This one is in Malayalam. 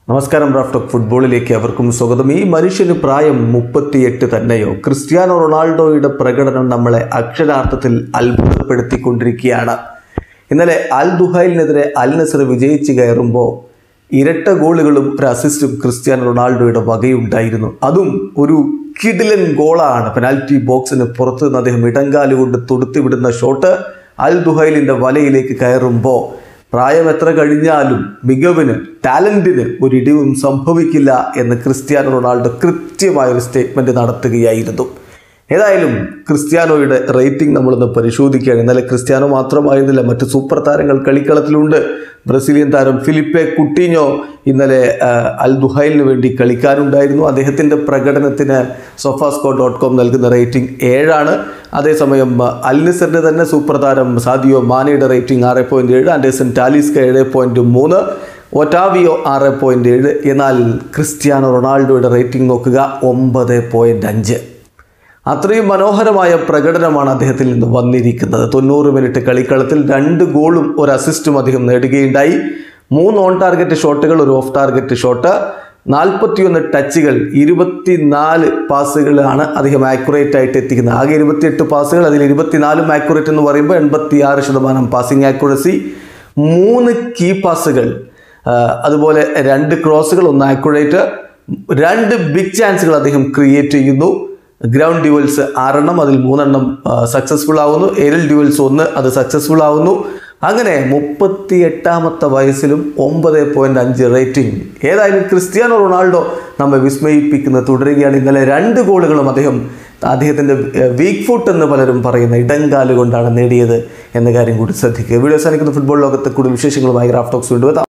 നമസ്കാരം റാഫ്റ്റോക്ക് ഫുട്ബോളിലേക്ക് അവർക്കും സ്വാഗതം ഈ മനുഷ്യന് പ്രായം മുപ്പത്തിയെട്ട് തന്നെയോ ക്രിസ്ത്യാനോ റൊണാൾഡോയുടെ പ്രകടനം നമ്മളെ അക്ഷരാർത്ഥത്തിൽ അത്ഭുതപ്പെടുത്തിക്കൊണ്ടിരിക്കുകയാണ് ഇന്നലെ അൽ ദുഹൈലിനെതിരെ അൽ നസർ വിജയിച്ച് കയറുമ്പോൾ ഇരട്ട ഗോളുകളും ഒരു അസിസ്റ്റും ക്രിസ്ത്യാനോ റൊണാൾഡോയുടെ വകയുണ്ടായിരുന്നു അതും ഒരു കിഡിലൻ ഗോളാണ് പെനാൽറ്റി ബോക്സിന് പുറത്ത് നിന്ന് അദ്ദേഹം ഇടങ്കാല് കൊണ്ട് തൊടുത്തു വിടുന്ന ഷോട്ട് അൽ ദുഹൈലിൻ്റെ വലയിലേക്ക് കയറുമ്പോൾ പ്രായം എത്ര കഴിഞ്ഞാലും മികവിന് ടാലൻറ്റിന് ഒരിടിവും സംഭവിക്കില്ല എന്ന് ക്രിസ്ത്യാനോ റൊണാൾഡോ കൃത്യമായ ഒരു സ്റ്റേറ്റ്മെൻറ്റ് നടത്തുകയായിരുന്നു ഏതായാലും ക്രിസ്ത്യാനോയുടെ റേറ്റിംഗ് നമ്മളൊന്ന് പരിശോധിക്കുകയാണ് ഇന്നലെ ക്രിസ്ത്യാനോ മാത്രമായിരുന്നില്ല മറ്റ് സൂപ്പർ താരങ്ങൾ കളിക്കളത്തിലുണ്ട് ബ്രസീലിയൻ താരം ഫിലിപ്പെ കുട്ടീഞ്ഞോ ഇന്നലെ ആ, അൽ ദുഹൈലിന് വേണ്ടി കളിക്കാനുണ്ടായിരുന്നു അദ്ദേഹത്തിൻ്റെ പ്രകടനത്തിന് സൊഫാസ്കോ ഡോട്ട് കോം നൽകുന്ന റേറ്റിംഗ് ഏഴാണ് അതേസമയം ആ, അൽ നിസറിൻ്റെ തന്നെ സൂപ്പർ താരം സാദിയോ മാനയുടെ റേറ്റിംഗ് ആറ് പോയിൻറ്റ് ഏഴ് ആൻഡേഴ്സൺ ടാലിസ്ക ഏഴ് പോയിൻറ്റ് മൂന്ന് ഒറ്റാവിയോ ആറ് പോയിൻറ്റ് ഏഴ് എന്നാൽ ക്രിസ്ത്യാനോ റൊണാൾഡോയുടെ റേറ്റിംഗ് നോക്കുക ഒമ്പത് പോയിൻറ്റ് അഞ്ച് അത്രയും മനോഹരമായ പ്രകടനമാണ് അദ്ദേഹത്തിൽ നിന്ന് വന്നിരിക്കുന്നത് തൊണ്ണൂറ് മിനിറ്റ് കളിക്കളത്തിൽ രണ്ട് ഗോളും ഒരു അസിസ്റ്റും അദ്ദേഹം നേടുകയുണ്ടായി മൂന്ന് ഓൺ ടാർഗറ്റ് ഷോട്ടുകൾ ഒരു ഓഫ് ടാർഗറ്റ് ഷോട്ട് നാൽപ്പത്തിയൊന്ന് ടച്ചുകൾ ഇരുപത്തിനാല് പാസുകളാണ് അദ്ദേഹം ആക്യുറേറ്റ് ആയിട്ട് എത്തിക്കുന്നത് ആകെ ഇരുപത്തിയെട്ട് പാസുകൾ അതിൽ ഇരുപത്തിനാലും ആക്യുറേറ്റ് എന്ന് പറയുമ്പോൾ എൺപത്തി ആറ് ശതമാനം പാസിംഗ് ആക്യുറസി മൂന്ന് കീ പാസുകൾ ആ, അതുപോലെ രണ്ട് ക്രോസുകൾ ഒന്ന് ആക്യുറേറ്റ് രണ്ട് ബിഗ് ചാൻസുകൾ അദ്ദേഹം ക്രിയേറ്റ് ചെയ്യുന്നു ഗ്രൗണ്ട് ഡ്യുവൽസ് ആറെണ്ണം അതിൽ മൂന്നെണ്ണം സക്സസ്ഫുൾ ആവുന്നു എയറിൽ ഡ്യുവൽസ് ഒന്ന് അത് സക്സസ്ഫുൾ ആവുന്നു അങ്ങനെ മുപ്പത്തി എട്ടാമത്തെ വയസ്സിലും ഒമ്പത് പോയിന്റ് അഞ്ച് റേറ്റിംഗ് ഏതായാലും ക്രിസ്ത്യാനോ റൊണാൾഡോ നമ്മെ വിസ്മയിപ്പിക്കുന്നത് തുടരുകയാണ് ഇന്നലെ രണ്ട് ഗോളുകളും അദ്ദേഹം അദ്ദേഹത്തിൻ്റെ വീക്ക് ഫുട്ട് എന്ന് പലരും പറയുന്ന ഇടങ്കാല് കൊണ്ടാണ് നേടിയത് എന്ന കാര്യം കൂടി ശ്രദ്ധിക്കുക വീഡിയോ സാധിക്കുന്ന ഫുട്ബോൾ ലോകത്തെ കൂടുതൽ വിശേഷങ്ങളുമായി റാഫ്റ്റോക്സ് വീണ്ടും എത്താം